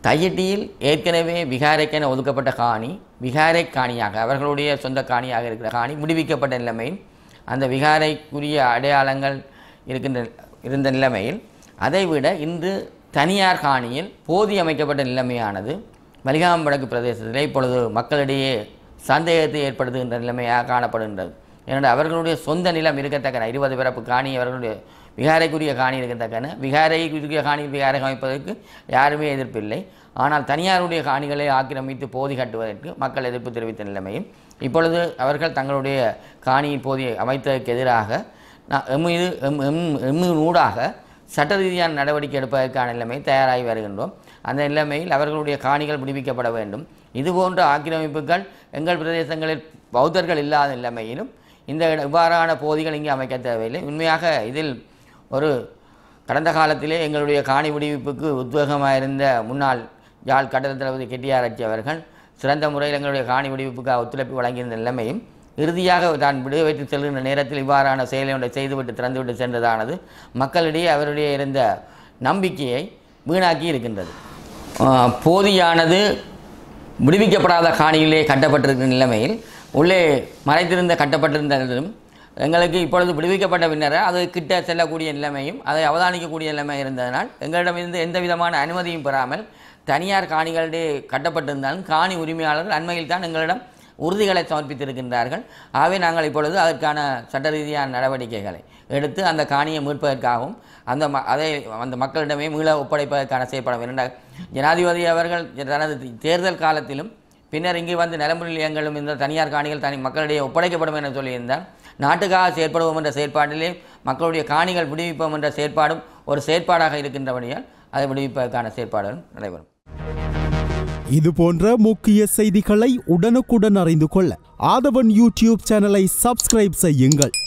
தையட்டியில் ஏற்கனவே விகாரைக்கென ஒதுக்கப்பட்ட காணி விகாரை காணியாக அவர்களுடைய சொந்த காணியாக இருக்கிற காணி விடுவிக்கப்பட்ட நிலைமையில் அந்த விகாரைக்குரிய அடையாளங்கள் இருக்கின்ற இருந்த நிலைமையில் அதைவிட இன்று தனியார் காணியில் போதி அமைக்கப்பட்ட நிலைமையானது மலிகாம் வடக்கு பிரதேசத்தில் இப்பொழுது மக்களிடையே சந்தேகத்தை ஏற்படுத்துகின்ற நிலைமையாக காணப்படுகின்றது ஏனென்றால் அவர்களுடைய சொந்த நிலம் இருக்கத்தக்கன இருபது பிறப்பு காணி அவர்களுடைய விகாரைக்குரிய காணி இருக்கத்தக்கன விகாரைக்குரிய காணியில் விகாரை அமைப்பதற்கு யாருமே எதிர்ப்பில்லை ஆனால் தனியாருடைய காணிகளை ஆக்கிரமித்து போதி கட்டுவதற்கு மக்கள் எதிர்ப்பு தெரிவித்த நிலைமையில் இப்பொழுது அவர்கள் தங்களுடைய காணியின் போதியை அமைத்ததற்கு எதிராக நா- எம்மீது எம் எம் எம்மின் ஊடாக சட்ட ரீதியான நடவடிக்கை எடுப்பதற்கான நிலைமை தயாராகி வருகின்றோம் அந்த நிலைமையில் அவர்களுடைய காணிகள் விடுவிக்கப்பட வேண்டும் இதுபோன்ற ஆக்கிரமிப்புகள் எங்கள் பிரதேசங்களில் பௌத்தர்கள் இல்லாத நிலைமையிலும் இந்த இட- இவ்வாறான போதிகள் இங்கே அமைக்க தேவையில்லை உண்மையாக இதில் ஒரு கடந்த காலத்திலே எங்களுடைய காணி விடுவிப்புக்கு உத்வேகமாக இருந்த முன்னாள் யாழ் கட்டளை தளபதி கெட்டியாராட்சி அவர்கள் சிறந்த முறையில் எங்களுடைய காணி விடுவிப்புக்காக ஒத்துழைப்பு வழங்கியிருந்த நிலைமையும் இறுதியாக தான் விடுவித்து செல்கின்ற நேரத்தில் இவ்வாறான செயலை ஒன்றை செய்துவிட்டு திறந்துவிட்டு சென்றதானது மக்களிடையே அவருடைய இருந்த நம்பிக்கையை வீணாக்கி இருக்கின்றது ஆஹ் போதியானது விடுவிக்கப்படாத காணியிலே கட்டப்பட்டிருக்கிற நிலைமையில் உள்ளே மறைத்திருந்த கட்டப்பட்டிருந்ததும் எங்களுக்கு இப்பொழுது விடுவிக்கப்பட்ட பின்னர் அது கிட்ட செல்லக்கூடிய நிலைமையும் அதை அவதானிக்கக்கூடிய நிலைமை இருந்ததனால் எங்களிடமிருந்து எந்த விதமான அனுமதியும் பெறாமல் தனியார் காணிகளிடையே கட்டப்பட்டிருந்தாலும் காணி உரிமையாளர்கள் அண்மையில் தான் எங்களிடம் உறுதிகளை சமர்ப்பித்திருக்கின்றார்கள் ஆகவே நாங்கள் இப்பொழுது அதற்கான சட்ட ரீதியான நடவடிக்கைகளை எடுத்து அந்த காணியை மீட்பதற்காகவும் அந்த ம அதை அந்த மக்களிடமே மீள ஒப்படைப்பதற்கான செயல்பட இரண்டாக ஜனாதிபதி அவர்கள் தனது தேர்தல் காலத்திலும் பின்னர் இங்கே வந்து நிலம்பு நிலையங்களும் இந்த தனியார் காணிகள் தனி மக்களிடையே ஒப்படைக்கப்படும் என சொல்லியிருந்தார் நாட்டுக்காக செயற்படுவோம் என்ற செயற்பாட்டிலே மக்களுடைய காணிகள் விடுவிப்போம் என்ற செயற்பாடும் ஒரு செயற்பாடாக இருக்கின்றபடியால் அதை விடுவிப்பதற்கான செயற்பாடுகளும் நடைபெறும் இது போன்ற முக்கிய செய்திகளை உடனுக்குடன் அறிந்து கொள்ள ஆதவன் யூடியூப் சேனலை சப்ஸ்கிரைப் செய்யுங்கள்